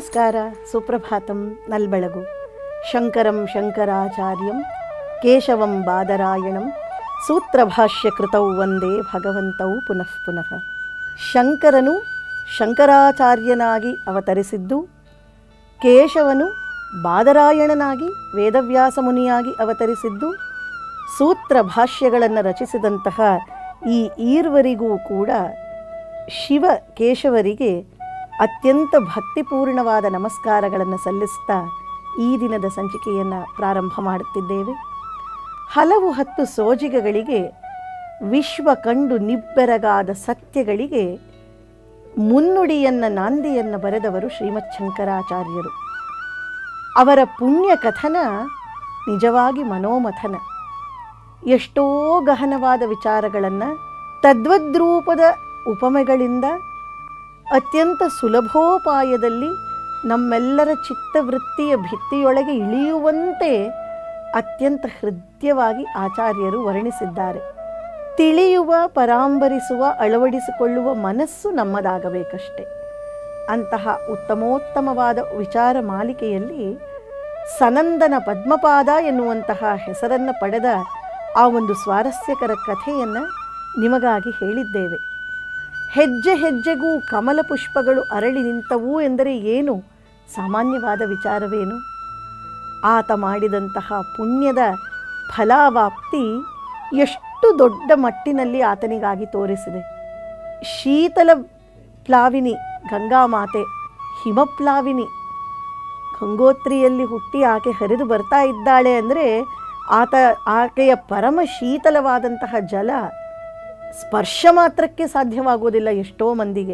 ನಮಸ್ಕಾರ ಸುಪ್ರಭಾತಂ ನಲ್ಬೆಳಗು ಶಂಕರಂ ಶಂಕರಾಚಾರ್ಯಂ ಕೇಶವಂ ಬಾದರಾಯಣಂ ಸೂತ್ರಭಾಷ್ಯಕೃತೌ ವಂದೇ ಭಗವಂತೌ ಪುನಃ ಪುನಃ ಶಂಕರನು ಶಂಕರಾಚಾರ್ಯನಾಗಿ ಅವತರಿಸಿದ್ದು ಕೇಶವನು ಬಾದರಾಯಣನಾಗಿ ವೇದವ್ಯಾಸ ಮುನಿಯಾಗಿ ಅವತರಿಸಿದ್ದು ಸೂತ್ರ ಭಾಷ್ಯಗಳನ್ನು ರಚಿಸಿದಂತಹ ಈ ಈರ್ವರಿಗೂ ಕೂಡ ಶಿವ ಕೇಶವರಿಗೆ ಅತ್ಯಂತ ಭಕ್ತಿಪೂರ್ಣವಾದ ನಮಸ್ಕಾರಗಳನ್ನು ಸಲ್ಲಿಸ್ತಾ ಈ ದಿನದ ಸಂಚಿಕೆಯನ್ನು ಪ್ರಾರಂಭ ಮಾಡುತ್ತಿದ್ದೇವೆ ಹಲವು ಹತ್ತು ಸೋಜಿಗಗಳಿಗೆ ವಿಶ್ವ ಕಂಡು ನಿಬ್ಬೆರಗಾದ ಸತ್ಯಗಳಿಗೆ ಮುನ್ನುಡಿಯನ್ನು ನಾಂದಿಯನ್ನು ಬರೆದವರು ಶ್ರೀಮತ್ ಶಂಕರಾಚಾರ್ಯರು ಅವರ ಪುಣ್ಯ ಕಥನ ನಿಜವಾಗಿ ಮನೋಮಥನ ಎಷ್ಟೋ ಗಹನವಾದ ವಿಚಾರಗಳನ್ನು ತದ್ವದ್ರೂಪದ ಉಪಮೆಗಳಿಂದ ಅತ್ಯಂತ ಸುಲಭೋಪಾಯದಲ್ಲಿ ನಮ್ಮೆಲ್ಲರ ಚಿತ್ತವೃತ್ತಿಯ ಭಿತ್ತಿಯೊಳಗೆ ಇಳಿಯುವಂತೆ ಅತ್ಯಂತ ಹೃದಯವಾಗಿ ಆಚಾರ್ಯರು ವರ್ಣಿಸಿದ್ದಾರೆ ತಿಳಿಯುವ ಪರಾಂಬರಿಸುವ ಅಳವಡಿಸಿಕೊಳ್ಳುವ ಮನಸ್ಸು ನಮ್ಮದಾಗಬೇಕಷ್ಟೆ ಅಂತಹ ಉತ್ತಮೋತ್ತಮವಾದ ವಿಚಾರ ಮಾಲಿಕೆಯಲ್ಲಿ ಸನಂದನ ಪದ್ಮಪಾದ ಎನ್ನುವಂತಹ ಹೆಸರನ್ನು ಪಡೆದ ಆ ಒಂದು ಸ್ವಾರಸ್ಯಕರ ಕಥೆಯನ್ನು ನಿಮಗಾಗಿ ಹೇಳಿದ್ದೇವೆ ಹೆಜ್ಜೆ ಹೆಜ್ಜೆಗೂ ಕಮಲ ಪುಷ್ಪಗಳು ಅರಳಿ ನಿಂತವು ಎಂದರೆ ಏನು ಸಾಮಾನ್ಯವಾದ ವಿಚಾರವೇನು ಆತ ಮಾಡಿದಂತಹ ಪುಣ್ಯದ ಫಲಾವಾಪ್ತಿ ಎಷ್ಟು ದೊಡ್ಡ ಮಟ್ಟಿನಲ್ಲಿ ಆತನಿಗಾಗಿ ತೋರಿಸಿದೆ ಶೀತಲ ಪ್ಲಾವಿನಿ ಗಂಗಾಮಾತೆ ಹಿಮಪ್ಲಾವಿನಿ ಗಂಗೋತ್ರಿಯಲ್ಲಿ ಹುಟ್ಟಿ ಆಕೆ ಹರಿದು ಬರ್ತಾ ಇದ್ದಾಳೆ ಅಂದರೆ ಆತ ಆಕೆಯ ಪರಮ ಶೀತಲವಾದಂತಹ ಜಲ ಸ್ಪರ್ಶ ಮಾತ್ರಕ್ಕೆ ಸಾಧ್ಯವಾಗೋದಿಲ್ಲ ಎಷ್ಟೋ ಮಂದಿಗೆ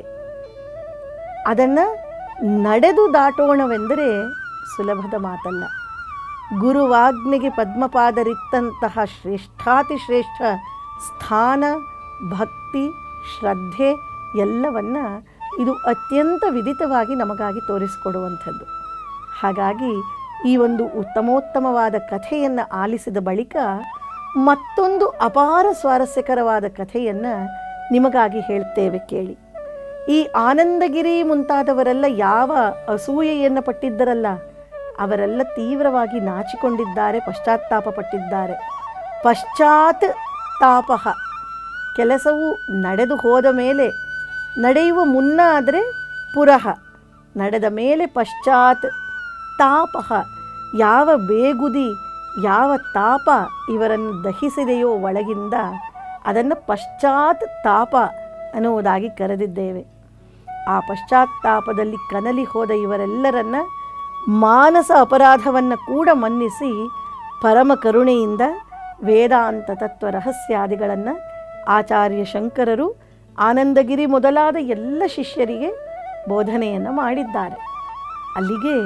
ಅದನ್ನು ನಡೆದು ದಾಟೋಣವೆಂದರೆ ಸುಲಭದ ಮಾತಲ್ಲ ಗುರುವಾಜ್ಞೆಗೆ ಪದ್ಮಪಾದರಿತ್ತಂತಹ ಶ್ರೇಷ್ಠಾತಿ ಶ್ರೇಷ್ಠ ಸ್ಥಾನ ಭಕ್ತಿ ಶ್ರದ್ಧೆ ಎಲ್ಲವನ್ನ ಇದು ಅತ್ಯಂತ ವಿದಿತವಾಗಿ ನಮಗಾಗಿ ತೋರಿಸಿಕೊಡುವಂಥದ್ದು ಹಾಗಾಗಿ ಈ ಒಂದು ಉತ್ತಮೋತ್ತಮವಾದ ಕಥೆಯನ್ನು ಆಲಿಸಿದ ಬಳಿಕ ಮತ್ತೊಂದು ಅಪಾರ ಸ್ವಾರಸ್ಯಕರವಾದ ಕಥೆಯನ್ನು ನಿಮಗಾಗಿ ಹೇಳ್ತೇವೆ ಕೇಳಿ ಈ ಆನಂದಗಿರಿ ಮುಂತಾದವರೆಲ್ಲ ಯಾವ ಅಸೂಯೆಯನ್ನು ಪಟ್ಟಿದ್ದರಲ್ಲ ಅವರೆಲ್ಲ ತೀವ್ರವಾಗಿ ನಾಚಿಕೊಂಡಿದ್ದಾರೆ ಪಶ್ಚಾತ್ತಾಪ ಪಟ್ಟಿದ್ದಾರೆ ಪಶ್ಚಾತ್ ತಾಪಃ ಕೆಲಸವು ನಡೆದು ಹೋದ ಮೇಲೆ ನಡೆಯುವ ಮುನ್ನ ಆದರೆ ಪುರಃ ನಡೆದ ಮೇಲೆ ಪಶ್ಚಾತ್ ತಾಪಃ ಯಾವ ಬೇಗುದಿ ಯಾವ ತಾಪ ಇವರನ್ನು ದಹಿಸಿದೆಯೋ ಒಳಗಿಂದ ಅದನ್ನು ಪಶ್ಚಾತ್ ತಾಪ ಅನ್ನುವುದಾಗಿ ಕರೆದಿದ್ದೇವೆ ಆ ಪಶ್ಚಾತ್ತಾಪದಲ್ಲಿ ಕನಲಿ ಹೋದ ಇವರೆಲ್ಲರನ್ನ ಮಾನಸ ಅಪರಾಧವನ್ನು ಕೂಡ ಮನ್ನಿಸಿ ಪರಮ ಕರುಣೆಯಿಂದ ವೇದಾಂತ ತತ್ವ ರಹಸ್ಯಾದಿಗಳನ್ನು ಆಚಾರ್ಯ ಶಂಕರರು ಆನಂದಗಿರಿ ಮೊದಲಾದ ಎಲ್ಲ ಶಿಷ್ಯರಿಗೆ ಬೋಧನೆಯನ್ನು ಮಾಡಿದ್ದಾರೆ ಅಲ್ಲಿಗೆ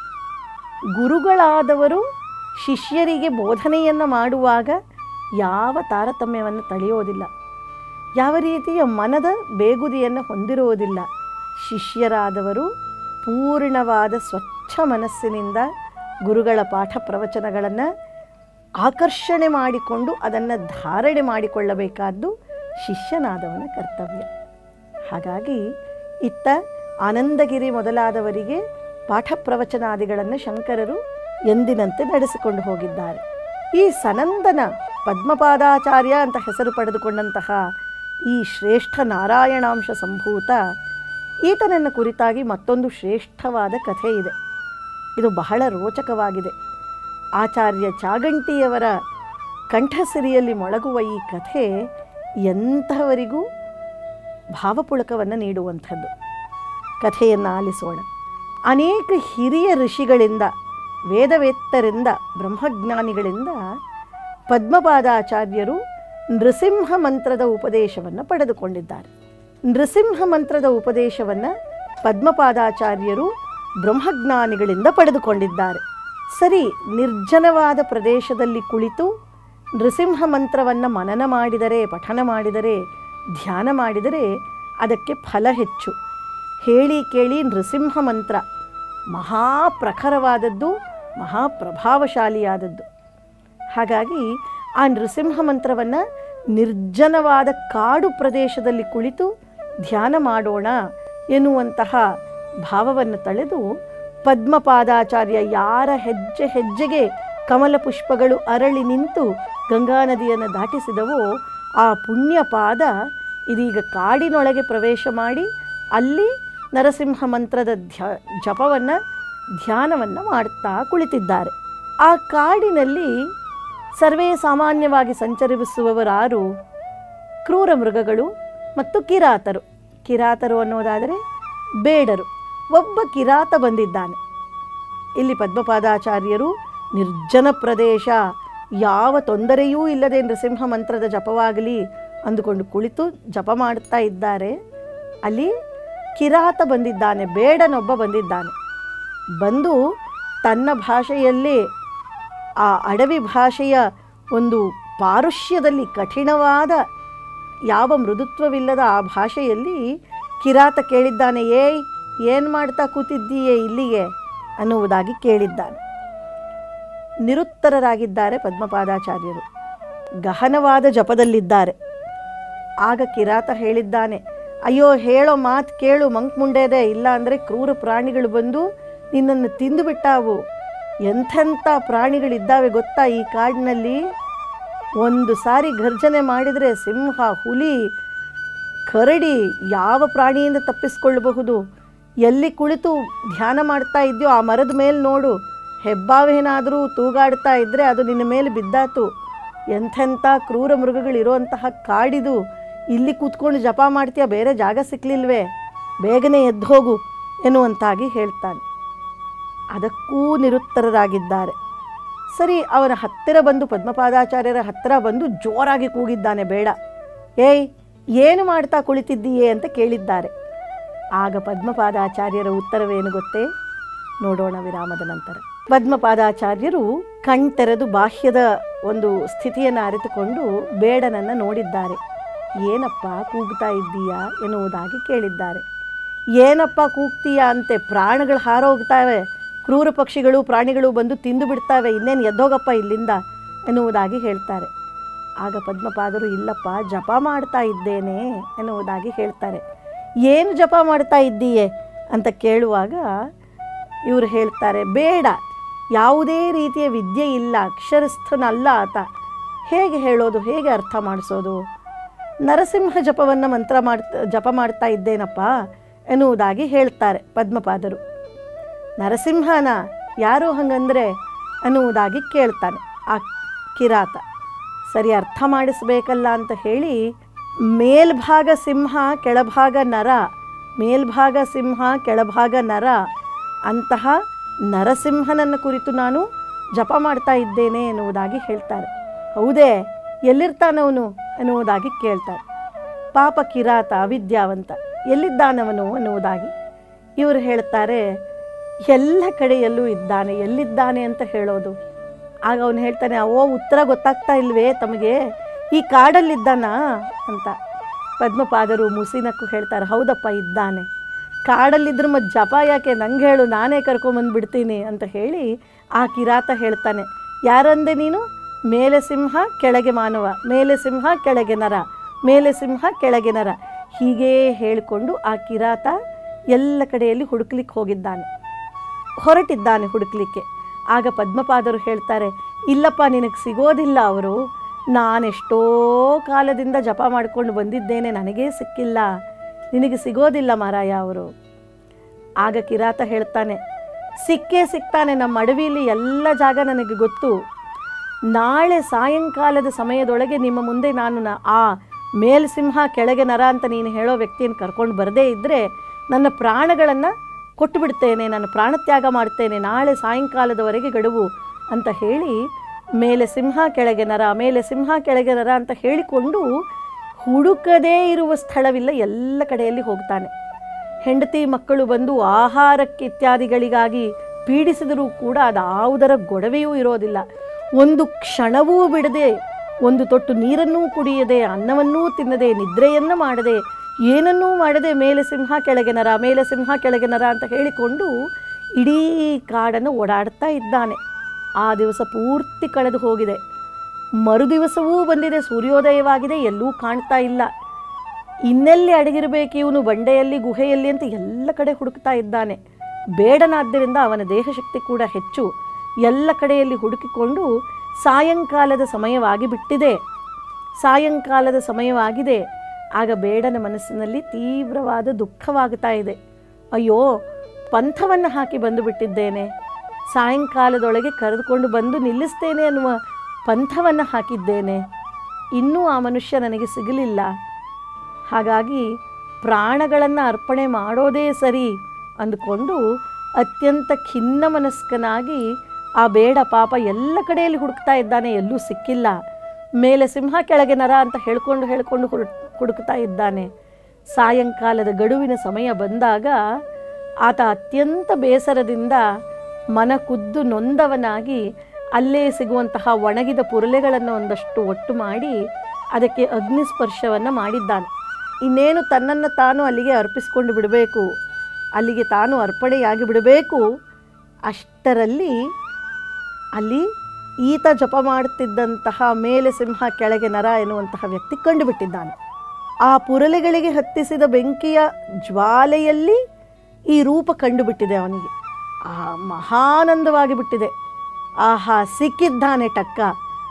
ಗುರುಗಳಾದವರು ಶಿಷ್ಯರಿಗೆ ಬೋಧನೆಯನ್ನು ಮಾಡುವಾಗ ಯಾವ ತಾರತಮ್ಯವನ್ನು ತಳೆಯೋದಿಲ್ಲ ಯಾವ ರೀತಿಯ ಮನದ ಬೇಗುದಿಯನ್ನು ಹೊಂದಿರುವುದಿಲ್ಲ ಶಿಷ್ಯರಾದವರು ಪೂರ್ಣವಾದ ಸ್ವಚ್ಛ ಮನಸ್ಸಿನಿಂದ ಗುರುಗಳ ಪಾಠ ಪ್ರವಚನಗಳನ್ನು ಆಕರ್ಷಣೆ ಮಾಡಿಕೊಂಡು ಅದನ್ನು ಧಾರಣೆ ಮಾಡಿಕೊಳ್ಳಬೇಕಾದ್ದು ಶಿಷ್ಯನಾದವನ ಕರ್ತವ್ಯ ಹಾಗಾಗಿ ಇತ್ತ ಆನಂದಗಿರಿ ಮೊದಲಾದವರಿಗೆ ಪಾಠ ಪ್ರವಚನಾದಿಗಳನ್ನು ಶಂಕರರು ಎಂದಿನಂತೆ ನಡೆಸಿಕೊಂಡು ಹೋಗಿದ್ದಾರೆ ಈ ಸನಂದನ ಪದ್ಮಪಾದಾಚಾರ್ಯ ಅಂತ ಹೆಸರು ಪಡೆದುಕೊಂಡಂತಹ ಈ ಶ್ರೇಷ್ಠ ನಾರಾಯಣಾಂಶ ಸಂಭೂತ ಈತನನ್ನು ಕುರಿತಾಗಿ ಮತ್ತೊಂದು ಶ್ರೇಷ್ಠವಾದ ಕಥೆ ಇದೆ ಇದು ಬಹಳ ರೋಚಕವಾಗಿದೆ ಆಚಾರ್ಯ ಚಾಗಂಟಿಯವರ ಕಂಠಸಿರಿಯಲ್ಲಿ ಮೊಳಗುವ ಈ ಕಥೆ ಎಂಥವರಿಗೂ ಭಾವಪುಳಕವನ್ನು ನೀಡುವಂಥದ್ದು ಕಥೆಯನ್ನು ಆಲಿಸೋಣ ಅನೇಕ ಹಿರಿಯ ಋಷಿಗಳಿಂದ ವೇದವೇತ್ತರಿಂದ ಬ್ರಹ್ಮಜ್ಞಾನಿಗಳಿಂದ ಪದ್ಮಪಾದಾಚಾರ್ಯರು ನೃಸಿಂಹ ಮಂತ್ರದ ಉಪದೇಶವನ್ನು ಪಡೆದುಕೊಂಡಿದ್ದಾರೆ ನೃಸಿಂಹ ಮಂತ್ರದ ಉಪದೇಶವನ್ನು ಪದ್ಮಪಾದಾಚಾರ್ಯರು ಬ್ರಹ್ಮಜ್ಞಾನಿಗಳಿಂದ ಪಡೆದುಕೊಂಡಿದ್ದಾರೆ ಸರಿ ನಿರ್ಜನವಾದ ಪ್ರದೇಶದಲ್ಲಿ ಕುಳಿತು ನೃಸಿಂಹ ಮಂತ್ರವನ್ನು ಮನನ ಮಾಡಿದರೆ ಪಠನ ಮಾಡಿದರೆ ಧ್ಯಾನ ಮಾಡಿದರೆ ಅದಕ್ಕೆ ಫಲ ಹೆಚ್ಚು ಹೇಳಿ ಕೇಳಿ ನೃಸಿಂಹ ಮಂತ್ರ ಮಹಾಪ್ರಖರವಾದದ್ದು ಮಹಾಪ್ರಭಾವಶಾಲಿಯಾದದ್ದು ಹಾಗಾಗಿ ಆ ನೃಸಿಂಹ ಮಂತ್ರವನ್ನು ನಿರ್ಜನವಾದ ಕಾಡು ಪ್ರದೇಶದಲ್ಲಿ ಕುಳಿತು ಧ್ಯಾನ ಮಾಡೋಣ ಎನ್ನುವಂತಹ ಭಾವವನ್ನು ತಳೆದು ಪದ್ಮಪಾದಾಚಾರ್ಯ ಯಾರ ಹೆಜ್ಜೆ ಹೆಜ್ಜೆಗೆ ಕಮಲ ಪುಷ್ಪಗಳು ಅರಳಿ ನಿಂತು ಗಂಗಾ ನದಿಯನ್ನು ದಾಟಿಸಿದವೋ ಆ ಪುಣ್ಯ ಪಾದ ಇದೀಗ ಕಾಡಿನೊಳಗೆ ಪ್ರವೇಶ ಮಾಡಿ ಅಲ್ಲಿ ನರಸಿಂಹ ಮಂತ್ರದ ಧ್ಯ ಜಪವನ್ನು ಧ್ಯಾನವನ್ನು ಮಾಡ್ತಾ ಕುಳಿತಿದ್ದಾರೆ ಆ ಕಾಡಿನಲ್ಲಿ ಸರ್ವೇ ಸಾಮಾನ್ಯವಾಗಿ ಸಂಚರಿಸುವವರಾರು ಕ್ರೂರ ಮೃಗಗಳು ಮತ್ತು ಕಿರಾತರು ಕಿರಾತರು ಅನ್ನೋದಾದರೆ ಬೇಡರು ಒಬ್ಬ ಕಿರಾತ ಬಂದಿದ್ದಾನೆ ಇಲ್ಲಿ ಪದ್ಮಪಾದಾಚಾರ್ಯರು ನಿರ್ಜನ ಪ್ರದೇಶ ಯಾವ ತೊಂದರೆಯೂ ಇಲ್ಲದೆ ನೃಸಿಂಹ ಮಂತ್ರದ ಜಪವಾಗಲಿ ಅಂದುಕೊಂಡು ಕುಳಿತು ಜಪ ಮಾಡ್ತಾ ಇದ್ದಾರೆ ಅಲ್ಲಿ ಕಿರಾತ ಬಂದಿದ್ದಾನೆ ಬೇಡನೊಬ್ಬ ಬಂದಿದ್ದಾನೆ ಬಂದು ತನ್ನ ಭಾಷೆಯಲ್ಲೇ ಆ ಅಡವಿ ಭಾಷೆಯ ಒಂದು ಪಾರುಷ್ಯದಲ್ಲಿ ಕಠಿಣವಾದ ಯಾವ ಮೃದುತ್ವವಿಲ್ಲದ ಆ ಭಾಷೆಯಲ್ಲಿ ಕಿರಾತ ಕೇಳಿದ್ದಾನೆ ಏಯ್ ಏನು ಮಾಡ್ತಾ ಕೂತಿದ್ದೀಯೇ ಇಲ್ಲಿಗೆ ಅನ್ನುವುದಾಗಿ ಕೇಳಿದ್ದಾನೆ ನಿರುತ್ತರರಾಗಿದ್ದಾರೆ ಪದ್ಮಪಾದಾಚಾರ್ಯರು ಗಹನವಾದ ಜಪದಲ್ಲಿದ್ದಾರೆ ಆಗ ಕಿರಾತ ಹೇಳಿದ್ದಾನೆ ಅಯ್ಯೋ ಹೇಳೋ ಮಾತು ಕೇಳು ಮಂಕ್ ಮುಂಡೆದೆ ಇಲ್ಲ ಅಂದರೆ ಕ್ರೂರ ಪ್ರಾಣಿಗಳು ಬಂದು ನಿನ್ನನ್ನು ತಿಂದು ಬಿಟ್ಟಾವು ಎಂಥೆಂಥ ಪ್ರಾಣಿಗಳಿದ್ದಾವೆ ಗೊತ್ತಾ ಈ ಕಾಡಿನಲ್ಲಿ ಒಂದು ಸಾರಿ ಗರ್ಜನೆ ಮಾಡಿದರೆ ಸಿಂಹ ಹುಲಿ ಕರಡಿ ಯಾವ ಪ್ರಾಣಿಯಿಂದ ತಪ್ಪಿಸ್ಕೊಳ್ಳಬಹುದು ಎಲ್ಲಿ ಕುಳಿತು ಧ್ಯಾನ ಮಾಡ್ತಾ ಇದೆಯೋ ಆ ಮರದ ಮೇಲೆ ನೋಡು ಹೆಬ್ಬಾವೇನಾದರೂ ತೂಗಾಡ್ತಾ ಇದ್ದರೆ ಅದು ನಿನ್ನ ಮೇಲೆ ಬಿದ್ದಾತು ಎಂಥೆಂಥ ಕ್ರೂರ ಮೃಗಗಳಿರುವಂತಹ ಕಾಡಿದು ಇಲ್ಲಿ ಕೂತ್ಕೊಂಡು ಜಪ ಮಾಡ್ತೀಯ ಬೇರೆ ಜಾಗ ಸಿಕ್ಕಲಿಲ್ವೇ ಬೇಗನೆ ಎದ್ದು ಹೋಗು ಎನ್ನುವಂತಾಗಿ ಹೇಳ್ತಾನೆ ಅದಕ್ಕೂ ನಿರುತ್ತರರಾಗಿದ್ದಾರೆ ಸರಿ ಅವನ ಹತ್ತಿರ ಬಂದು ಪದ್ಮಪಾದಾಚಾರ್ಯರ ಹತ್ತಿರ ಬಂದು ಜೋರಾಗಿ ಕೂಗಿದ್ದಾನೆ ಬೇಡ ಏಯ್ ಏನು ಮಾಡ್ತಾ ಕುಳಿತಿದ್ದೀಯೇ ಅಂತ ಕೇಳಿದ್ದಾರೆ ಆಗ ಪದ್ಮಪಾದಾಚಾರ್ಯರ ಉತ್ತರವೇನು ಗೊತ್ತೇ ನೋಡೋಣ ವಿರಾಮದ ನಂತರ ಪದ್ಮಪಾದಾಚಾರ್ಯರು ಕಣ್ತೆರೆದು ಬಾಹ್ಯದ ಒಂದು ಸ್ಥಿತಿಯನ್ನು ಅರಿತುಕೊಂಡು ಬೇಡನನ್ನು ನೋಡಿದ್ದಾರೆ ಏನಪ್ಪ ಕೂಗ್ತಾ ಇದ್ದೀಯಾ ಎನ್ನುವುದಾಗಿ ಕೇಳಿದ್ದಾರೆ ಏನಪ್ಪ ಕೂಗ್ತೀಯಾ ಅಂತೆ ಪ್ರಾಣಗಳು ಹಾರೋಗ್ತಾವೆ ಕ್ರೂರ ಪಕ್ಷಿಗಳು ಪ್ರಾಣಿಗಳು ಬಂದು ತಿಂದು ಬಿಡ್ತಾವೆ ಇನ್ನೇನು ಎದ್ದೋಗಪ್ಪ ಇಲ್ಲಿಂದ ಎನ್ನುವುದಾಗಿ ಹೇಳ್ತಾರೆ ಆಗ ಪದ್ಮಪಾದರು ಇಲ್ಲಪ್ಪ ಜಪ ಮಾಡ್ತಾ ಇದ್ದೇನೆ ಎನ್ನುವುದಾಗಿ ಹೇಳ್ತಾರೆ ಏನು ಜಪ ಮಾಡ್ತಾ ಇದ್ದೀಯೆ ಅಂತ ಕೇಳುವಾಗ ಇವರು ಹೇಳ್ತಾರೆ ಬೇಡ ಯಾವುದೇ ರೀತಿಯ ವಿದ್ಯೆ ಇಲ್ಲ ಅಕ್ಷರಸ್ಥನಲ್ಲ ಆತ ಹೇಗೆ ಹೇಳೋದು ಹೇಗೆ ಅರ್ಥ ಮಾಡಿಸೋದು ನರಸಿಂಹ ಜಪವನ್ನು ಮಂತ್ರ ಮಾಡ್ತಾ ಜಪ ಮಾಡ್ತಾ ಇದ್ದೇನಪ್ಪ ಎನ್ನುವುದಾಗಿ ಹೇಳ್ತಾರೆ ಪದ್ಮಪಾದರು ನರಸಿಂಹನ ಯಾರು ಹಂಗಂದ್ರೆ ಅನ್ನುವುದಾಗಿ ಕೇಳ್ತಾನೆ ಆ ಕಿರಾತ ಸರಿ ಅರ್ಥ ಮಾಡಿಸ್ಬೇಕಲ್ಲ ಅಂತ ಹೇಳಿ ಮೇಲ್ಭಾಗ ಸಿಂಹ ಕೆಳಭಾಗ ನರ ಮೇಲ್ಭಾಗ ಸಿಂಹ ಕೆಳಭಾಗ ನರ ಅಂತಹ ನರಸಿಂಹನನ್ನು ಕುರಿತು ನಾನು ಜಪ ಮಾಡ್ತಾ ಇದ್ದೇನೆ ಎನ್ನುವುದಾಗಿ ಹೇಳ್ತಾರೆ ಹೌದೇ ಎಲ್ಲಿರ್ತಾನವನು ಎನ್ನುವುದಾಗಿ ಕೇಳ್ತಾರೆ ಪಾಪ ಕಿರಾತ ಅವಿದ್ಯಾವಂತ ಎಲ್ಲಿದ್ದಾನವನು ಅನ್ನುವುದಾಗಿ ಇವರು ಹೇಳ್ತಾರೆ ಎಲ್ಲ ಕಡೆಯಲ್ಲೂ ಇದ್ದಾನೆ ಎಲ್ಲಿದ್ದಾನೆ ಅಂತ ಹೇಳೋದು ಆಗ ಅವನು ಹೇಳ್ತಾನೆ ಓ ಉತ್ತರ ಗೊತ್ತಾಗ್ತಾ ಇಲ್ವೇ ತಮಗೆ ಈ ಕಾಡಲ್ಲಿದ್ದಾನಾ ಅಂತ ಪದ್ಮಪಾದರು ಮುಸಿನಕ್ಕು ಹೇಳ್ತಾರೆ ಹೌದಪ್ಪ ಇದ್ದಾನೆ ಕಾಡಲ್ಲಿದ್ರೆ ಮತ್ತು ಜಪ ಯಾಕೆ ನಂಗೆ ಹೇಳು ನಾನೇ ಕರ್ಕೊಂಬಂದ್ಬಿಡ್ತೀನಿ ಅಂತ ಹೇಳಿ ಆ ಕಿರಾತ ಹೇಳ್ತಾನೆ ಯಾರಂದೆ ನೀನು ಮೇಲೆ ಸಿಂಹ ಕೆಳಗೆ ಮಾನವ ಮೇಲೆ ಸಿಂಹ ಕೆಳಗೆ ನರ ಮೇಲೆ ಸಿಂಹ ಕೆಳಗೆ ನರ ಹೀಗೇ ಹೇಳಿಕೊಂಡು ಆ ಕಿರಾತ ಎಲ್ಲ ಕಡೆಯಲ್ಲಿ ಹುಡುಕ್ಲಿಕ್ಕೆ ಹೋಗಿದ್ದಾನೆ ಹೊರಟಿದ್ದಾನೆ ಹುಡುಕ್ಲಿಕ್ಕೆ ಆಗ ಪದ್ಮಪಾದರು ಹೇಳ್ತಾರೆ ಇಲ್ಲಪ್ಪ ನಿನಗೆ ಸಿಗೋದಿಲ್ಲ ಅವರು ನಾನೆಷ್ಟೋ ಕಾಲದಿಂದ ಜಪ ಮಾಡಿಕೊಂಡು ಬಂದಿದ್ದೇನೆ ನನಗೇ ಸಿಕ್ಕಿಲ್ಲ ನಿನಗೆ ಸಿಗೋದಿಲ್ಲ ಮಾರಾಯ ಅವರು ಆಗ ಕಿರಾತ ಹೇಳ್ತಾನೆ ಸಿಕ್ಕೇ ಸಿಗ್ತಾನೆ ನಮ್ಮ ಅಡವಿಲಿ ಎಲ್ಲ ಜಾಗ ನನಗೆ ಗೊತ್ತು ನಾಳೆ ಸಾಯಂಕಾಲದ ಸಮಯದೊಳಗೆ ನಿಮ್ಮ ಮುಂದೆ ನಾನು ನ- ಆ ಮೇಲ್ಸಿಂಹ ಕೆಳಗೆ ನರ ಅಂತ ನೀನು ಹೇಳೋ ವ್ಯಕ್ತಿಯನ್ನು ಕರ್ಕೊಂಡು ಬರದೇ ಇದ್ದರೆ ನನ್ನ ಪ್ರಾಣಗಳನ್ನು ಕೊಟ್ಟು ಬಿಡ್ತೇನೆ ನನ್ನ ಪ್ರಾಣತ್ಯಾಗ ಮಾಡ್ತೇನೆ ನಾಳೆ ಸಾಯಂಕಾಲದವರೆಗೆ ಗಡುವು ಅಂತ ಹೇಳಿ ಮೇಲೆ ಸಿಂಹ ಕೆಳಗೆ ನರ ಮೇಲೆ ಸಿಂಹ ಕೆಳಗೆ ನರ ಅಂತ ಹೇಳಿಕೊಂಡು ಹುಡುಕದೇ ಇರುವ ಸ್ಥಳವಿಲ್ಲ ಎಲ್ಲ ಕಡೆಯಲ್ಲಿ ಹೋಗ್ತಾನೆ ಹೆಂಡತಿ ಮಕ್ಕಳು ಬಂದು ಆಹಾರಕ್ಕೆ ಇತ್ಯಾದಿಗಳಿಗಾಗಿ ಪೀಡಿಸಿದರೂ ಕೂಡ ಅದಾವುದರ ಗೊಡವೆಯೂ ಇರೋದಿಲ್ಲ ಒಂದು ಕ್ಷಣವೂ ಬಿಡದೆ ಒಂದು ತೊಟ್ಟು ನೀರನ್ನೂ ಕುಡಿಯದೆ ಅನ್ನವನ್ನೂ ತಿನ್ನದೆ ನಿದ್ರೆಯನ್ನು ಮಾಡದೆ ಏನನ್ನೂ ಮಾಡದೆ ಮೇಲೆ ಸಿಂಹ ಕೆಳಗೆ ನರ ಮೇಲೆ ಸಿಂಹ ಕೆಳಗೆ ನರ ಅಂತ ಹೇಳಿಕೊಂಡು ಇಡೀ ಕಾಡನ್ನು ಓಡಾಡ್ತಾ ಇದ್ದಾನೆ ಆ ದಿವಸ ಪೂರ್ತಿ ಕಳೆದು ಹೋಗಿದೆ ಮರುದಿವಸವೂ ಬಂದಿದೆ ಸೂರ್ಯೋದಯವಾಗಿದೆ ಎಲ್ಲೂ ಕಾಣ್ತಾ ಇಲ್ಲ ಇನ್ನೆಲ್ಲಿ ಅಡಗಿರಬೇಕು ಇವನು ಬಂಡೆಯಲ್ಲಿ ಗುಹೆಯಲ್ಲಿ ಅಂತ ಎಲ್ಲ ಕಡೆ ಹುಡುಕ್ತಾ ಇದ್ದಾನೆ ಬೇಡನಾದ್ದರಿಂದ ಅವನ ದೇಹಶಕ್ತಿ ಕೂಡ ಹೆಚ್ಚು ಎಲ್ಲ ಕಡೆಯಲ್ಲಿ ಹುಡುಕಿಕೊಂಡು ಸಾಯಂಕಾಲದ ಸಮಯವಾಗಿ ಬಿಟ್ಟಿದೆ ಸಾಯಂಕಾಲದ ಸಮಯವಾಗಿದೆ ಆಗ ಬೇಡನ ಮನಸ್ಸಿನಲ್ಲಿ ತೀವ್ರವಾದ ದುಃಖವಾಗುತ್ತಾ ಇದೆ ಅಯ್ಯೋ ಪಂಥವನ್ನು ಹಾಕಿ ಬಂದು ಬಿಟ್ಟಿದ್ದೇನೆ ಸಾಯಂಕಾಲದೊಳಗೆ ಕರೆದುಕೊಂಡು ಬಂದು ನಿಲ್ಲಿಸ್ತೇನೆ ಅನ್ನುವ ಪಂಥವನ್ನು ಹಾಕಿದ್ದೇನೆ ಇನ್ನೂ ಆ ಮನುಷ್ಯ ನನಗೆ ಸಿಗಲಿಲ್ಲ ಹಾಗಾಗಿ ಪ್ರಾಣಗಳನ್ನು ಅರ್ಪಣೆ ಮಾಡೋದೇ ಸರಿ ಅಂದುಕೊಂಡು ಅತ್ಯಂತ ಖಿನ್ನ ಮನಸ್ಕನಾಗಿ ಆ ಬೇಡ ಪಾಪ ಎಲ್ಲ ಕಡೆಯಲ್ಲಿ ಹುಡುಕ್ತಾ ಇದ್ದಾನೆ ಎಲ್ಲೂ ಸಿಕ್ಕಿಲ್ಲ ಮೇಲೆ ಸಿಂಹ ಕೆಳಗೆ ನರ ಅಂತ ಹೇಳ್ಕೊಂಡು ಹೇಳ್ಕೊಂಡು ಹುಡು ಹುಡುಕ್ತಾ ಇದ್ದಾನೆ ಸಾಯಂಕಾಲದ ಗಡುವಿನ ಸಮಯ ಬಂದಾಗ ಆತ ಅತ್ಯಂತ ಬೇಸರದಿಂದ ಮನ ಕುದ್ದು ನೊಂದವನಾಗಿ ಅಲ್ಲೇ ಸಿಗುವಂತಹ ಒಣಗಿದ ಪುರಲೆಗಳನ್ನು ಒಂದಷ್ಟು ಒಟ್ಟು ಮಾಡಿ ಅದಕ್ಕೆ ಅಗ್ನಿಸ್ಪರ್ಶವನ್ನು ಮಾಡಿದ್ದಾನೆ ಇನ್ನೇನು ತನ್ನನ್ನು ತಾನು ಅಲ್ಲಿಗೆ ಅರ್ಪಿಸಿಕೊಂಡು ಬಿಡಬೇಕು ಅಲ್ಲಿಗೆ ತಾನು ಅರ್ಪಣೆಯಾಗಿ ಬಿಡಬೇಕು ಅಷ್ಟರಲ್ಲಿ ಅಲ್ಲಿ ಈತ ಜಪ ಮಾಡುತ್ತಿದ್ದಂತಹ ಮೇಲೆ ಸಿಂಹ ಕೆಳಗೆ ನರ ಎನ್ನುವಂತಹ ವ್ಯಕ್ತಿ ಕಂಡುಬಿಟ್ಟಿದ್ದಾನೆ ಆ ಪುರಲೆಗಳಿಗೆ ಹತ್ತಿಸಿದ ಬೆಂಕಿಯ ಜ್ವಾಲೆಯಲ್ಲಿ ಈ ರೂಪ ಕಂಡುಬಿಟ್ಟಿದೆ ಅವನಿಗೆ ಆ ಮಹಾನಂದವಾಗಿ ಬಿಟ್ಟಿದೆ ಆಹಾ ಸಿಕ್ಕಿದ್ದಾನೆ ಟಕ್ಕ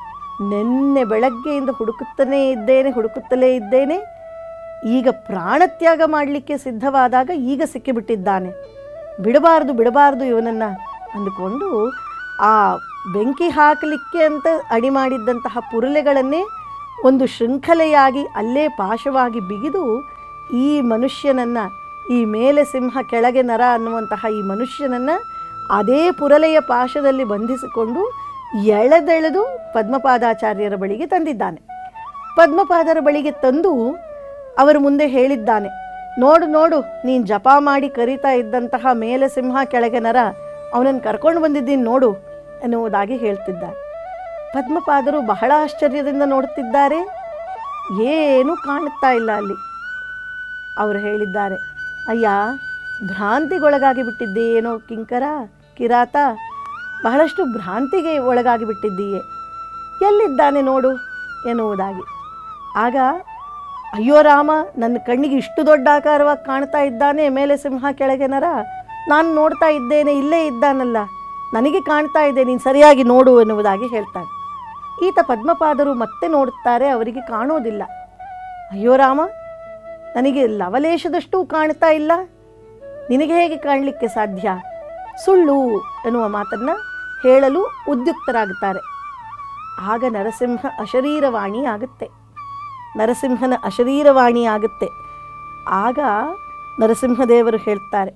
ನಿನ್ನೆ ಬೆಳಗ್ಗೆಯಿಂದ ಹುಡುಕುತ್ತಲೇ ಇದ್ದೇನೆ ಹುಡುಕುತ್ತಲೇ ಇದ್ದೇನೆ ಈಗ ಪ್ರಾಣತ್ಯಾಗ ಮಾಡಲಿಕ್ಕೆ ಸಿದ್ಧವಾದಾಗ ಈಗ ಸಿಕ್ಕಿಬಿಟ್ಟಿದ್ದಾನೆ ಬಿಡಬಾರ್ದು ಬಿಡಬಾರ್ದು ಇವನನ್ನು ಅಂದುಕೊಂಡು ಆ ಬೆಂಕಿ ಹಾಕಲಿಕ್ಕೆ ಅಂತ ಅಡಿ ಮಾಡಿದ್ದಂತಹ ಪುರಲೆಗಳನ್ನೇ ಒಂದು ಶೃಂಖಲೆಯಾಗಿ ಅಲ್ಲೇ ಪಾಶವಾಗಿ ಬಿಗಿದು ಈ ಮನುಷ್ಯನನ್ನು ಈ ಮೇಲೆ ಸಿಂಹ ಕೆಳಗೆ ನರ ಅನ್ನುವಂತಹ ಈ ಮನುಷ್ಯನನ್ನು ಅದೇ ಪುರಲೆಯ ಪಾಶದಲ್ಲಿ ಬಂಧಿಸಿಕೊಂಡು ಎಳೆದೆಳೆದು ಪದ್ಮಪಾದಾಚಾರ್ಯರ ಬಳಿಗೆ ತಂದಿದ್ದಾನೆ ಪದ್ಮಪಾದರ ಬಳಿಗೆ ತಂದು ಅವರು ಮುಂದೆ ಹೇಳಿದ್ದಾನೆ ನೋಡು ನೋಡು ನೀನು ಜಪ ಮಾಡಿ ಕರೀತಾ ಇದ್ದಂತಹ ಮೇಲೆ ಸಿಂಹ ಕೆಳಗೆ ನರ ಅವನನ್ನು ಕರ್ಕೊಂಡು ಬಂದಿದ್ದೀನಿ ನೋಡು ಎನ್ನುವುದಾಗಿ ಹೇಳ್ತಿದ್ದಾರೆ ಪದ್ಮಪಾದರು ಬಹಳ ಆಶ್ಚರ್ಯದಿಂದ ನೋಡುತ್ತಿದ್ದಾರೆ ಏನೂ ಕಾಣುತ್ತಾ ಇಲ್ಲ ಅಲ್ಲಿ ಅವರು ಹೇಳಿದ್ದಾರೆ ಅಯ್ಯ ಭ್ರಾಂತಿಗೊಳಗಾಗಿ ಬಿಟ್ಟಿದ್ದೀಯೇನೋ ಕಿಂಕರ ಕಿರಾತ ಬಹಳಷ್ಟು ಭ್ರಾಂತಿಗೆ ಒಳಗಾಗಿ ಬಿಟ್ಟಿದ್ದೀಯೆ ಎಲ್ಲಿದ್ದಾನೆ ನೋಡು ಎನ್ನುವುದಾಗಿ ಆಗ ಅಯ್ಯೋ ರಾಮ ನನ್ನ ಕಣ್ಣಿಗೆ ಇಷ್ಟು ದೊಡ್ಡ ಆಕಾರವಾಗಿ ಕಾಣ್ತಾ ಇದ್ದಾನೆ ಮೇಲೆ ಸಿಂಹ ಕೆಳಗೆ ನರ ನಾನು ನೋಡ್ತಾ ಇದ್ದೇನೆ ಇಲ್ಲೇ ಇದ್ದಾನಲ್ಲ ನನಗೆ ಕಾಣ್ತಾ ಇದೆ ನೀನು ಸರಿಯಾಗಿ ನೋಡು ಎನ್ನುವುದಾಗಿ ಹೇಳ್ತಾನೆ ಈತ ಪದ್ಮಪಾದರು ಮತ್ತೆ ನೋಡುತ್ತಾರೆ ಅವರಿಗೆ ಕಾಣೋದಿಲ್ಲ ಅಯ್ಯೋ ರಾಮ ನನಗೆ ಲವಲೇಶದಷ್ಟು ಕಾಣ್ತಾ ಇಲ್ಲ ನಿನಗೆ ಹೇಗೆ ಕಾಣಲಿಕ್ಕೆ ಸಾಧ್ಯ ಸುಳ್ಳು ಎನ್ನುವ ಮಾತನ್ನು ಹೇಳಲು ಉದ್ಯುಕ್ತರಾಗುತ್ತಾರೆ ಆಗ ನರಸಿಂಹ ಅಶರೀರವಾಣಿ ಆಗುತ್ತೆ ನರಸಿಂಹನ ಅಶರೀರವಾಣಿ ಆಗುತ್ತೆ ಆಗ ನರಸಿಂಹದೇವರು ಹೇಳ್ತಾರೆ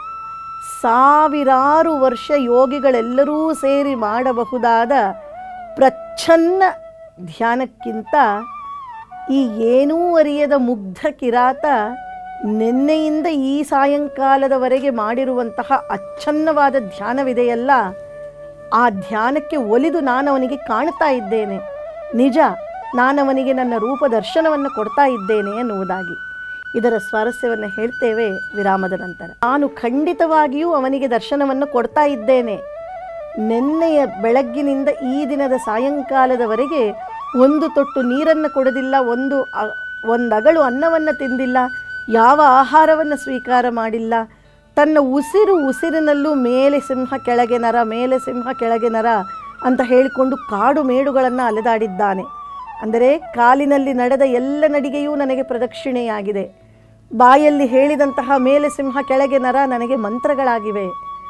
ಸಾವಿರಾರು ವರ್ಷ ಯೋಗಿಗಳೆಲ್ಲರೂ ಸೇರಿ ಮಾಡಬಹುದಾದ ಪ್ರಚ್ಛನ್ನ ಧ್ಯಾನಕ್ಕಿಂತ ಈ ಏನೂ ಅರಿಯದ ಮುಗ್ಧ ಕಿರಾತ ನಿನ್ನೆಯಿಂದ ಈ ಸಾಯಂಕಾಲದವರೆಗೆ ಮಾಡಿರುವಂತಹ ಅಚ್ಛನ್ನವಾದ ಧ್ಯಾನವಿದೆಯಲ್ಲ ಆ ಧ್ಯಾನಕ್ಕೆ ಒಲಿದು ನಾನು ಅವನಿಗೆ ಕಾಣ್ತಾ ಇದ್ದೇನೆ ನಿಜ ನಾನವನಿಗೆ ನನ್ನ ರೂಪ ದರ್ಶನವನ್ನು ಕೊಡ್ತಾ ಇದ್ದೇನೆ ಎನ್ನುವುದಾಗಿ ಇದರ ಸ್ವಾರಸ್ಯವನ್ನು ಹೇಳ್ತೇವೆ ವಿರಾಮದ ನಂತರ ನಾನು ಖಂಡಿತವಾಗಿಯೂ ಅವನಿಗೆ ದರ್ಶನವನ್ನು ಕೊಡ್ತಾ ಇದ್ದೇನೆ ನಿನ್ನೆಯ ಬೆಳಗ್ಗಿನಿಂದ ಈ ದಿನದ ಸಾಯಂಕಾಲದವರೆಗೆ ಒಂದು ತೊಟ್ಟು ನೀರನ್ನು ಕೊಡೋದಿಲ್ಲ ಒಂದು ಅ- ಒಂದಗಳು ಅನ್ನವನ್ನು ತಿಂದಿಲ್ಲ ಯಾವ ಆಹಾರವನ್ನು ಸ್ವೀಕಾರ ಮಾಡಿಲ್ಲ ತನ್ನ ಉಸಿರು ಉಸಿರಿನಲ್ಲೂ ಮೇಲೆ ಸಿಂಹ ಕೆಳಗೆ ನರ ಮೇಲೆ ಸಿಂಹ ಕೆಳಗೆ ನರ ಅಂತ ಹೇಳಿಕೊಂಡು ಕಾಡು ಮೇಡುಗಳನ್ನು ಅಲೆದಾಡಿದ್ದಾನೆ ಅಂದರೆ ಕಾಲಿನಲ್ಲಿ ನಡೆದ ಎಲ್ಲ ನಡಿಗೆಯೂ ನನಗೆ ಪ್ರದಕ್ಷಿಣೆಯಾಗಿದೆ ಬಾಯಲ್ಲಿ ಹೇಳಿದಂತಹ ಮೇಲೆ ಸಿಂಹ ಕೆಳಗೆ ನರ ನನಗೆ ಮಂತ್ರಗಳಾಗಿವೆ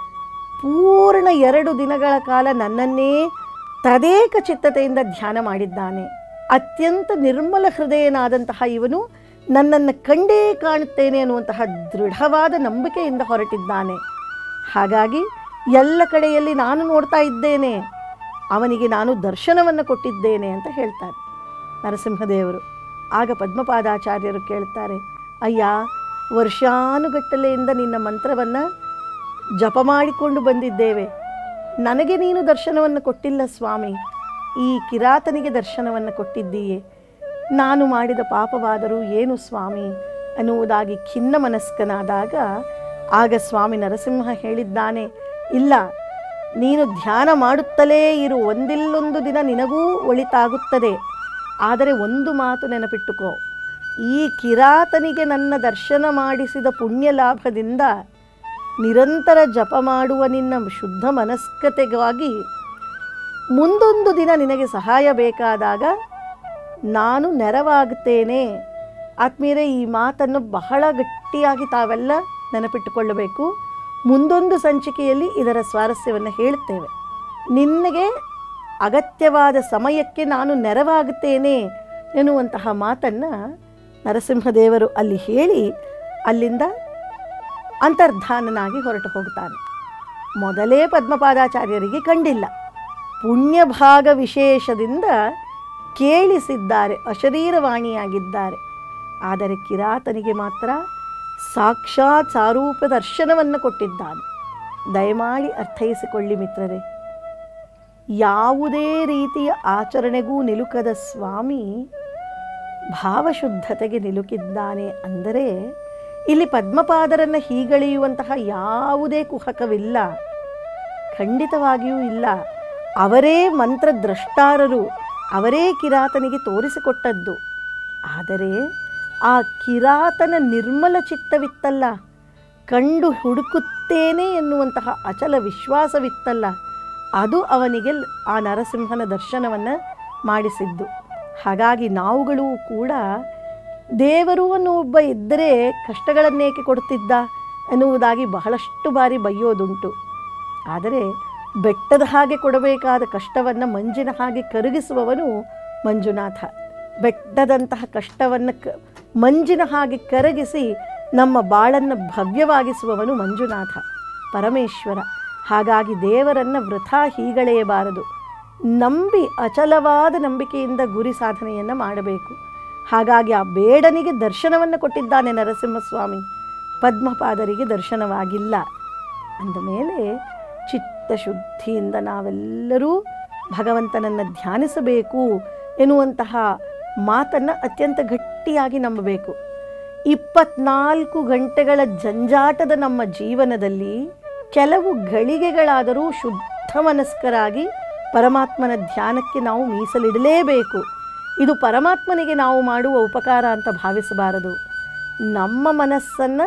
ಪೂರ್ಣ ಎರಡು ದಿನಗಳ ಕಾಲ ನನ್ನನ್ನೇ ತದೇಕ ಚಿತ್ತತೆಯಿಂದ ಧ್ಯಾನ ಮಾಡಿದ್ದಾನೆ ಅತ್ಯಂತ ನಿರ್ಮಲ ಹೃದಯನಾದಂತಹ ಇವನು ನನ್ನನ್ನು ಕಂಡೇ ಕಾಣುತ್ತೇನೆ ಅನ್ನುವಂತಹ ದೃಢವಾದ ನಂಬಿಕೆಯಿಂದ ಹೊರಟಿದ್ದಾನೆ ಹಾಗಾಗಿ ಎಲ್ಲ ಕಡೆಯಲ್ಲಿ ನಾನು ನೋಡ್ತಾ ಇದ್ದೇನೆ ಅವನಿಗೆ ನಾನು ದರ್ಶನವನ್ನು ಕೊಟ್ಟಿದ್ದೇನೆ ಅಂತ ಹೇಳ್ತಾರೆ ನರಸಿಂಹದೇವರು ಆಗ ಪದ್ಮಪಾದಾಚಾರ್ಯರು ಕೇಳ್ತಾರೆ ಅಯ್ಯ ವರ್ಷಾನುಗಟ್ಟಲೆಯಿಂದ ನಿನ್ನ ಮಂತ್ರವನ್ನು ಜಪ ಮಾಡಿಕೊಂಡು ಬಂದಿದ್ದೇವೆ ನನಗೆ ನೀನು ದರ್ಶನವನ್ನು ಕೊಟ್ಟಿಲ್ಲ ಸ್ವಾಮಿ ಈ ಕಿರಾತನಿಗೆ ದರ್ಶನವನ್ನು ಕೊಟ್ಟಿದ್ದೀಯೆ ನಾನು ಮಾಡಿದ ಪಾಪವಾದರೂ ಏನು ಸ್ವಾಮಿ ಅನ್ನುವುದಾಗಿ ಖಿನ್ನ ಮನಸ್ಕನಾದಾಗ ಆಗ ಸ್ವಾಮಿ ನರಸಿಂಹ ಹೇಳಿದ್ದಾನೆ ಇಲ್ಲ ನೀನು ಧ್ಯಾನ ಮಾಡುತ್ತಲೇ ಇರು ಒಂದಿಲ್ಲೊಂದು ದಿನ ನಿನಗೂ ಒಳಿತಾಗುತ್ತದೆ ಆದರೆ ಒಂದು ಮಾತು ನೆನಪಿಟ್ಟುಕೋ ಈ ಕಿರಾತನಿಗೆ ನನ್ನ ದರ್ಶನ ಮಾಡಿಸಿದ ಪುಣ್ಯ ಲಾಭದಿಂದ ನಿರಂತರ ಜಪ ಮಾಡುವ ನಿನ್ನ ಶುದ್ಧ ಮನಸ್ಕತೆಗಾಗಿ ಮುಂದೊಂದು ದಿನ ನಿನಗೆ ಸಹಾಯ ಬೇಕಾದಾಗ ನಾನು ನೆರವಾಗುತ್ತೇನೆ ಆತ್ಮೀಯರೇ ಈ ಮಾತನ್ನು ಬಹಳ ಗಟ್ಟಿಯಾಗಿ ತಾವೆಲ್ಲ ನೆನಪಿಟ್ಟುಕೊಳ್ಳಬೇಕು ಮುಂದೊಂದು ಸಂಚಿಕೆಯಲ್ಲಿ ಇದರ ಸ್ವಾರಸ್ಯವನ್ನು ಹೇಳುತ್ತೇವೆ ನಿನಗೆ ಅಗತ್ಯವಾದ ಸಮಯಕ್ಕೆ ನಾನು ನೆರವಾಗುತ್ತೇನೆ ಎನ್ನುವಂತಹ ಮಾತನ್ನು ನರಸಿಂಹದೇವರು ಅಲ್ಲಿ ಹೇಳಿ ಅಲ್ಲಿಂದ ಅಂತರ್ಧಾನನಾಗಿ ಹೊರಟು ಹೋಗ್ತಾನೆ ಮೊದಲೇ ಪದ್ಮಪಾದಾಚಾರ್ಯರಿಗೆ ಕಂಡಿಲ್ಲ ಪುಣ್ಯಭಾಗ ವಿಶೇಷದಿಂದ ಕೇಳಿಸಿದ್ದಾರೆ ಅಶರೀರವಾಣಿಯಾಗಿದ್ದಾರೆ ಆದರೆ ಕಿರಾತನಿಗೆ ಮಾತ್ರ ಸಾಕ್ಷಾತ್ ಸಾರೂಪ ದರ್ಶನವನ್ನು ಕೊಟ್ಟಿದ್ದಾನೆ ದಯಮಾಡಿ ಅರ್ಥೈಸಿಕೊಳ್ಳಿ ಮಿತ್ರರೇ ಯಾವುದೇ ರೀತಿಯ ಆಚರಣೆಗೂ ನಿಲುಕದ ಸ್ವಾಮಿ ಭಾವಶುದ್ಧತೆಗೆ ನಿಲುಕಿದ್ದಾನೆ ಅಂದರೆ ಇಲ್ಲಿ ಪದ್ಮಪಾದರನ್ನು ಹೀಗಳೆಯುವಂತಹ ಯಾವುದೇ ಕುಹಕವಿಲ್ಲ ಖಂಡಿತವಾಗಿಯೂ ಇಲ್ಲ ಅವರೇ ಮಂತ್ರದ್ರಷ್ಟಾರರು ಅವರೇ ಕಿರಾತನಿಗೆ ತೋರಿಸಿಕೊಟ್ಟದ್ದು ಆದರೆ ಆ ಕಿರಾತನ ನಿರ್ಮಲ ಚಿತ್ತವಿತ್ತಲ್ಲ ಕಂಡು ಹುಡುಕುತ್ತೇನೆ ಎನ್ನುವಂತಹ ಅಚಲ ವಿಶ್ವಾಸವಿತ್ತಲ್ಲ ಅದು ಅವನಿಗೆ ಆ ನರಸಿಂಹನ ದರ್ಶನವನ್ನು ಮಾಡಿಸಿದ್ದು ಹಾಗಾಗಿ ನಾವುಗಳು ಕೂಡ ದೇವರು ಅನ್ನೋ ಒಬ್ಬ ಇದ್ದರೆ ಕಷ್ಟಗಳನ್ನೇಕೆ ಕೊಡುತ್ತಿದ್ದ ಎನ್ನುವುದಾಗಿ ಬಹಳಷ್ಟು ಬಾರಿ ಬೈಯೋದುಂಟು ಆದರೆ ಬೆಟ್ಟದ ಹಾಗೆ ಕೊಡಬೇಕಾದ ಕಷ್ಟವನ್ನು ಮಂಜಿನ ಹಾಗೆ ಕರಗಿಸುವವನು ಮಂಜುನಾಥ ಬೆಟ್ಟದಂತಹ ಕಷ್ಟವನ್ನು ಕ ಮಂಜಿನ ಹಾಗೆ ಕರಗಿಸಿ ನಮ್ಮ ಬಾಳನ್ನು ಭವ್ಯವಾಗಿಸುವವನು ಮಂಜುನಾಥ ಪರಮೇಶ್ವರ ಹಾಗಾಗಿ ದೇವರನ್ನು ವೃಥಾ ಹೀಗಳೆಯಬಾರದು ನಂಬಿ ಅಚಲವಾದ ನಂಬಿಕೆಯಿಂದ ಗುರಿ ಸಾಧನೆಯನ್ನು ಮಾಡಬೇಕು ಹಾಗಾಗಿ ಆ ಬೇಡನಿಗೆ ದರ್ಶನವನ್ನು ಕೊಟ್ಟಿದ್ದಾನೆ ನರಸಿಂಹಸ್ವಾಮಿ ಪದ್ಮಪಾದರಿಗೆ ದರ್ಶನವಾಗಿಲ್ಲ ಅಂದಮೇಲೆ ಚಿತ್ತಶುದ್ಧಿಯಿಂದ ನಾವೆಲ್ಲರೂ ಭಗವಂತನನ್ನು ಧ್ಯಾನಿಸಬೇಕು ಎನ್ನುವಂತಹ ಮಾತನ್ನು ಅತ್ಯಂತ ಗಟ್ಟಿಯಾಗಿ ನಂಬಬೇಕು ಇಪ್ಪತ್ನಾಲ್ಕು ಗಂಟೆಗಳ ಜಂಜಾಟದ ನಮ್ಮ ಜೀವನದಲ್ಲಿ ಕೆಲವು ಗಳಿಗೆಗಳಾದರೂ ಶುದ್ಧ ಮನಸ್ಕರಾಗಿ ಪರಮಾತ್ಮನ ಧ್ಯಾನಕ್ಕೆ ನಾವು ಮೀಸಲಿಡಲೇಬೇಕು ಇದು ಪರಮಾತ್ಮನಿಗೆ ನಾವು ಮಾಡುವ ಉಪಕಾರ ಅಂತ ಭಾವಿಸಬಾರದು ನಮ್ಮ ಮನಸ್ಸನ್ನು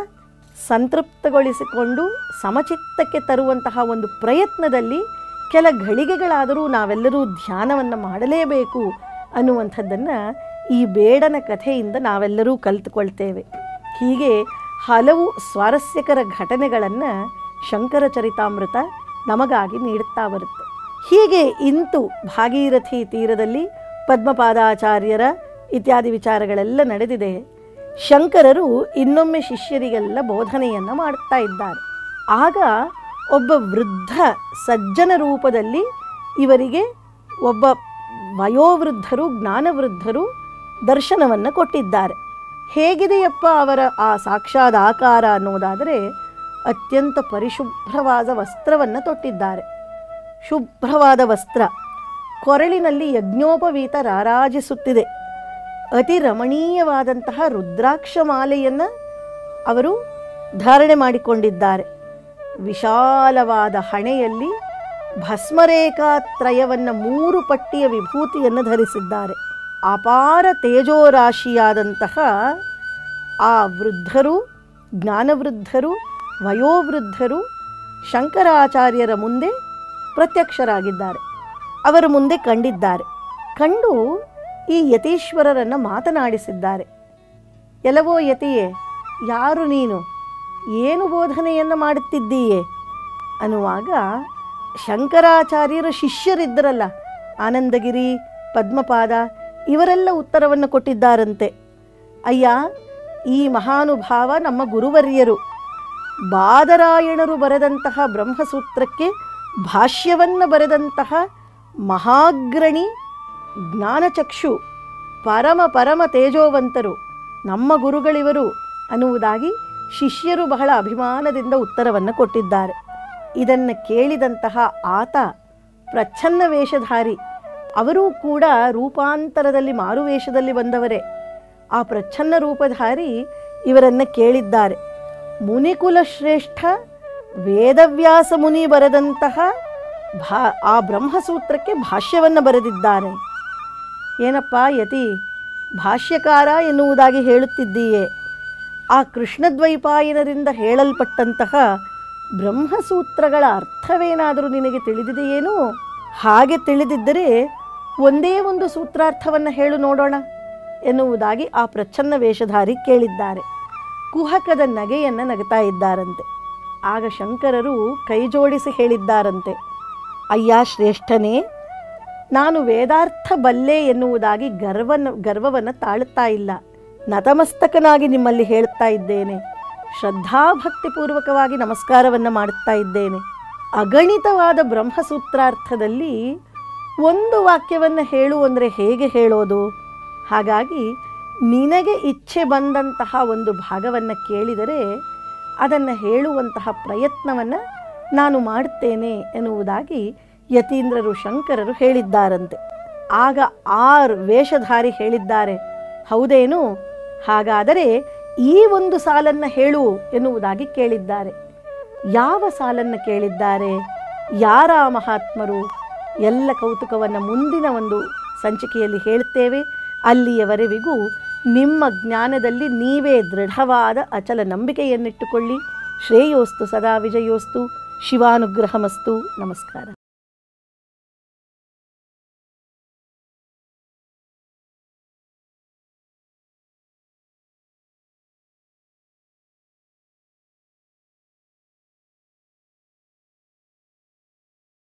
ಸಂತೃಪ್ತಗೊಳಿಸಿಕೊಂಡು ಸಮಚಿತ್ತಕ್ಕೆ ತರುವಂತಹ ಒಂದು ಪ್ರಯತ್ನದಲ್ಲಿ ಕೆಲ ಗಳಿಗೆಗಳಾದರೂ ನಾವೆಲ್ಲರೂ ಧ್ಯಾನವನ್ನು ಮಾಡಲೇಬೇಕು ಅನ್ನುವಂಥದ್ದನ್ನು ಈ ಬೇಡನ ಕಥೆಯಿಂದ ನಾವೆಲ್ಲರೂ ಕಲಿತುಕೊಳ್ತೇವೆ ಹೀಗೆ ಹಲವು ಸ್ವಾರಸ್ಯಕರ ಘಟನೆಗಳನ್ನು ಶಂಕರ ಚರಿತಾಮೃತ ನಮಗಾಗಿ ನೀಡುತ್ತಾ ಬರುತ್ತೆ ಹೀಗೆ ಇಂತು ಭಾಗೀರಥಿ ತೀರದಲ್ಲಿ ಪದ್ಮಪಾದಾಚಾರ್ಯರ ಇತ್ಯಾದಿ ವಿಚಾರಗಳೆಲ್ಲ ನಡೆದಿದೆ ಶಂಕರರು ಇನ್ನೊಮ್ಮೆ ಶಿಷ್ಯರಿಗೆಲ್ಲ ಬೋಧನೆಯನ್ನು ಮಾಡ್ತಾ ಇದ್ದಾರೆ ಆಗ ಒಬ್ಬ ವೃದ್ಧ ಸಜ್ಜನ ರೂಪದಲ್ಲಿ ಇವರಿಗೆ ಒಬ್ಬ ವಯೋವೃದ್ಧರು ಜ್ಞಾನವೃದ್ಧರು ದರ್ಶನವನ್ನು ಕೊಟ್ಟಿದ್ದಾರೆ ಹೇಗಿದೆಯಪ್ಪ ಅವರ ಆ ಸಾಕ್ಷಾತ್ ಆಕಾರ ಅನ್ನೋದಾದರೆ ಅತ್ಯಂತ ಪರಿಶುಭ್ರವಾದ ವಸ್ತ್ರವನ್ನು ತೊಟ್ಟಿದ್ದಾರೆ ಶುಭ್ರವಾದ ವಸ್ತ್ರ ಕೊರಳಿನಲ್ಲಿ ಯಜ್ಞೋಪವೀತ ರಾರಾಜಿಸುತ್ತಿದೆ ಅತಿ ರಮಣೀಯವಾದಂತಹ ರುದ್ರಾಕ್ಷ ಮಾಲೆಯನ್ನು ಅವರು ಧಾರಣೆ ಮಾಡಿಕೊಂಡಿದ್ದಾರೆ ವಿಶಾಲವಾದ ಹಣೆಯಲ್ಲಿ ಭಸ್ಮರೇಖಾತ್ರಯವನ್ನು ಮೂರು ಪಟ್ಟಿಯ ವಿಭೂತಿಯನ್ನು ಧರಿಸಿದ್ದಾರೆ ಅಪಾರ ತೇಜೋರಾಶಿಯಾದಂತಹ ಆ ವೃದ್ಧರು ಜ್ಞಾನವೃದ್ಧರು ವಯೋವೃದ್ಧರು ಶಂಕರಾಚಾರ್ಯರ ಮುಂದೆ ಪ್ರತ್ಯಕ್ಷರಾಗಿದ್ದಾರೆ ಅವರ ಮುಂದೆ ಕಂಡಿದ್ದಾರೆ ಕಂಡು ಈ ಯತೀಶ್ವರರನ್ನು ಮಾತನಾಡಿಸಿದ್ದಾರೆ ಎಲ್ಲವೋ ಯತಿಯೇ ಯಾರು ನೀನು ಏನು ಬೋಧನೆಯನ್ನು ಮಾಡುತ್ತಿದ್ದೀಯೇ ಅನ್ನುವಾಗ ಶಂಕರಾಚಾರ್ಯರ ಶಿಷ್ಯರಿದ್ದರಲ್ಲ ಆನಂದಗಿರಿ ಪದ್ಮಪಾದ ಇವರೆಲ್ಲ ಉತ್ತರವನ್ನು ಕೊಟ್ಟಿದ್ದಾರಂತೆ ಅಯ್ಯ ಈ ಮಹಾನುಭಾವ ನಮ್ಮ ಗುರುವರ್ಯರು ಬಾದರಾಯಣರು ಬರೆದಂತಹ ಬ್ರಹ್ಮಸೂತ್ರಕ್ಕೆ ಭಾಷ್ಯವನ್ನು ಬರೆದಂತಹ ಮಹಾಗ್ರಣಿ ಜ್ಞಾನಚಕ್ಷು ಪರಮ ಪರಮ ತೇಜೋವಂತರು ನಮ್ಮ ಗುರುಗಳಿವರು ಅನ್ನುವುದಾಗಿ ಶಿಷ್ಯರು ಬಹಳ ಅಭಿಮಾನದಿಂದ ಉತ್ತರವನ್ನು ಕೊಟ್ಟಿದ್ದಾರೆ ಇದನ್ನು ಕೇಳಿದಂತಹ ಆತ ಪ್ರಚ್ಛನ್ನ ವೇಷಧಾರಿ ಅವರೂ ಕೂಡ ರೂಪಾಂತರದಲ್ಲಿ ಮಾರುವೇಷದಲ್ಲಿ ಬಂದವರೇ ಆ ಪ್ರಚ್ಛನ್ನ ರೂಪಧಾರಿ ಇವರನ್ನು ಕೇಳಿದ್ದಾರೆ ಮುನಿಕುಲ ಶ್ರೇಷ್ಠ ವೇದವ್ಯಾಸ ಮುನಿ ಬರೆದಂತಹ ಭಾ ಆ ಬ್ರಹ್ಮಸೂತ್ರಕ್ಕೆ ಭಾಷ್ಯವನ್ನು ಬರೆದಿದ್ದಾರೆ ಏನಪ್ಪ ಯತಿ ಭಾಷ್ಯಕಾರ ಎನ್ನುವುದಾಗಿ ಹೇಳುತ್ತಿದ್ದೀಯೇ ಆ ಕೃಷ್ಣದ್ವೈಪಾಯನರಿಂದ ಹೇಳಲ್ಪಟ್ಟಂತಹ ಬ್ರಹ್ಮಸೂತ್ರಗಳ ಅರ್ಥವೇನಾದರೂ ನಿನಗೆ ತಿಳಿದಿದೆಯೇನು ಹಾಗೆ ತಿಳಿದಿದ್ದರೆ ಒಂದೇ ಒಂದು ಸೂತ್ರಾರ್ಥವನ್ನು ಹೇಳು ನೋಡೋಣ ಎನ್ನುವುದಾಗಿ ಆ ಪ್ರಚ್ಛನ್ನ ವೇಷಧಾರಿ ಕೇಳಿದ್ದಾರೆ ಕುಹಕದ ನಗೆಯನ್ನು ನಗುತ್ತಾ ಇದ್ದಾರಂತೆ ಆಗ ಶಂಕರರು ಕೈ ಜೋಡಿಸಿ ಹೇಳಿದ್ದಾರಂತೆ ಅಯ್ಯ ಶ್ರೇಷ್ಠನೇ ನಾನು ವೇದಾರ್ಥ ಬಲ್ಲೆ ಎನ್ನುವುದಾಗಿ ಗರ್ವನ ಗರ್ವವನ್ನು ತಾಳುತ್ತಾ ಇಲ್ಲ ನತಮಸ್ತಕನಾಗಿ ನಿಮ್ಮಲ್ಲಿ ಹೇಳುತ್ತಾ ಇದ್ದೇನೆ ಶ್ರದ್ಧಾಭಕ್ತಿಪೂರ್ವಕವಾಗಿ ನಮಸ್ಕಾರವನ್ನು ಮಾಡುತ್ತಾ ಇದ್ದೇನೆ ಅಗಣಿತವಾದ ಬ್ರಹ್ಮಸೂತ್ರಾರ್ಥದಲ್ಲಿ ಒಂದು ವಾಕ್ಯವನ್ನು ಹೇಳು ಅಂದರೆ ಹೇಗೆ ಹೇಳೋದು ಹಾಗಾಗಿ ನಿನಗೆ ಇಚ್ಛೆ ಬಂದಂತಹ ಒಂದು ಭಾಗವನ್ನು ಕೇಳಿದರೆ ಅದನ್ನು ಹೇಳುವಂತಹ ಪ್ರಯತ್ನವನ್ನು ನಾನು ಮಾಡುತ್ತೇನೆ ಎನ್ನುವುದಾಗಿ ಯತೀಂದ್ರರು ಶಂಕರರು ಹೇಳಿದ್ದಾರಂತೆ ಆಗ ಆರ್ ವೇಷಧಾರಿ ಹೇಳಿದ್ದಾರೆ ಹೌದೇನು ಹಾಗಾದರೆ ಈ ಒಂದು ಸಾಲನ್ನು ಹೇಳು ಎನ್ನುವುದಾಗಿ ಕೇಳಿದ್ದಾರೆ ಯಾವ ಸಾಲನ್ನು ಕೇಳಿದ್ದಾರೆ ಯಾರ ಆ ಮಹಾತ್ಮರು ಎಲ್ಲ ಕೌತುಕವನ್ನು ಮುಂದಿನ ಒಂದು ಸಂಚಿಕೆಯಲ್ಲಿ ಹೇಳ್ತೇವೆ ಅಲ್ಲಿಯವರೆವಿಗೂ ನಿಮ್ಮ ಜ್ಞಾನದಲ್ಲಿ ನೀವೇ ದೃಢವಾದ ಅಚಲ ನಂಬಿಕೆಯನ್ನಿಟ್ಟುಕೊಳ್ಳಿ ಶ್ರೇಯೋಸ್ತು ಸದಾ ವಿಜಯೋಸ್ತು ಶಿವಾನುಗ್ರಹಮಸ್ತು ನಮಸ್ಕಾರ